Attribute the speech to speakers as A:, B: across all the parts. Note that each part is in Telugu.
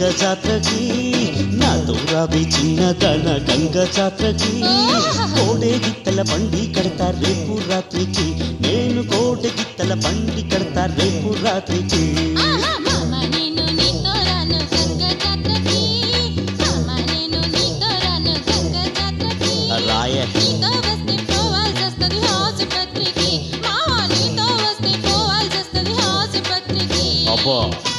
A: గంగ జాత్రకి నాతో రాబే చిన్నదన గంగ జాత్రకి కోడే గిత్తల బండి కడతా రేపు రాత్రికి నేను కోడే గిత్తల బండి కడతా రేపు రాత్రికి
B: ఆహా మామ నేను నీతో రాను గంగ జాత్రకి మామ నేను నీతో రాను గంగ జాత్రకి
A: రాయ
B: నీతో వస్తే పోవాల్సి వస్తుంది ఆసుపత్రికి మామ నీతో వస్తే పోవాల్సి వస్తుంది ఆసుపత్రికి
A: అబ్బా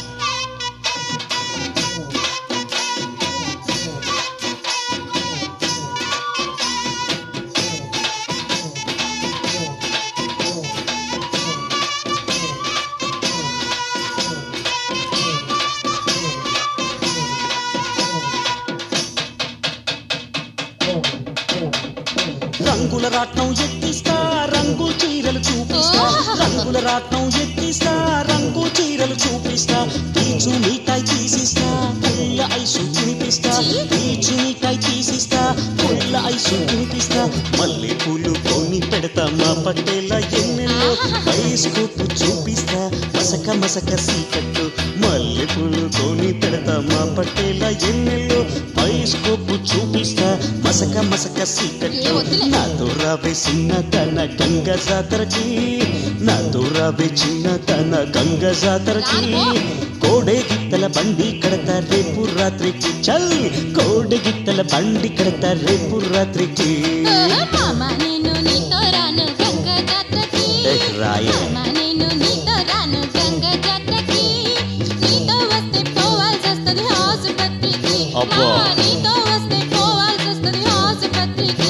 A: రంగుల రాట్నం ఎత్తిస్తా రంగు చీరలు చూపిస్తా రంగుల రాట్నం ఎత్తిస్తా రంగు చీరలు చూపిస్తా పీచు మిఠాయి తీసిస్తా పుల్ల ఐసు తినిపిస్తా పీచు మిఠాయి తీసిస్తా పుల్ల ఐసు తినిపిస్తా మల్లె పూలు కొని పెడతా మా పట్టేల ఎన్నెల్లో బైస్కోపు చూపిస్తా మసక మసక సీకట్టు మల్లె పూలు కొని పెడతా మా పట్టేల ఎన్నెల్లో బైస్కోపు చూపిస్తా మసక మసక సీకట్టు
B: ఏ వద్దులే.
A: నాతో రావే చిన్న తన గంగ జాతరకి నాతో రావే చిన్న తన గంగ జాతరకి కోడే గిత్తల బండి కడతా రేపు రాత్రికి చల్ కోడే గిత్తల బండి కడతా రేపు రాత్రికి
B: మామ నేను నీతో రాను గంగ జాత్రకి
A: ఏ రాయ.
B: మామ నేను నీతో రాను గంగ జాత్రకి నీతో వస్తే పోవాల్సి వస్తుంది ఆసుపత్రికి
A: అబ్బా.
B: మామ నీతో వస్తే పోవాల్సి వస్తుంది ఆసుపత్రికి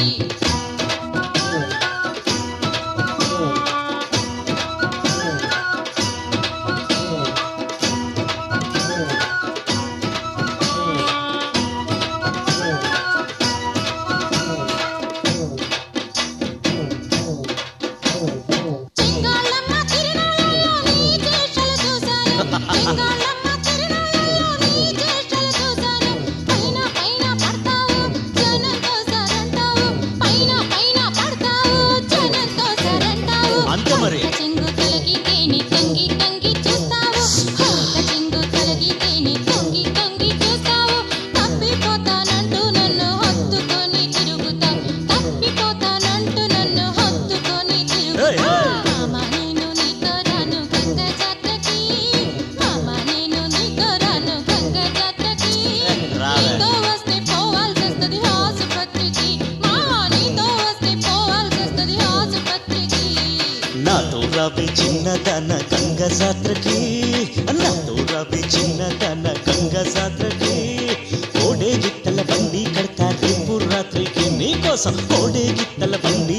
B: చెంగాళమ్మ తిరునాళ్ళలో నీ చేష్టలు చూశాను చెంగాళమ్మ తిరునాళ్ళలో నీ చేష్టలు చూశాను పైన పైన పడతావు జనంతో సరంటావు పైన పైన పడతావు జనంతో సరంటావు
A: అంతే మరి.
B: ఒక్క చెంగు తొలగితే నీ తొంగి తొంగి చూస్తావు ఒక్క చెంగు తొలగితే నీ తొంగి తొంగి చూస్తావు తప్పిపోతానంటూ నన్ను హత్తుకొని తిరుగుతావు తప్పిపోతానంటూ నన్ను హత్తుకొని
A: ఏయ్,
B: తిరుగుతావు
A: ఏయ్.
B: మామ నేను నీతో రాను గంగ జాత్రకి మామ నేను నీతో రాను గంగ జాత్రకి
A: రావే.
B: నీతో వస్తే పోవాల్సి వస్తుంది ఆసుపత్రికి మామ నీతో వస్తే పోవాల్సి వస్తుంది ఆసుపత్రికి
A: నాతో రావే చిన్నదన గంగ జాత్రకి నాతో రావే చిన్నదన గంగ జాత్రకి కోడే గిత్తల బండి కడతా రేపు రాత్రికి నీకోసం కోడే గిత్తల బండి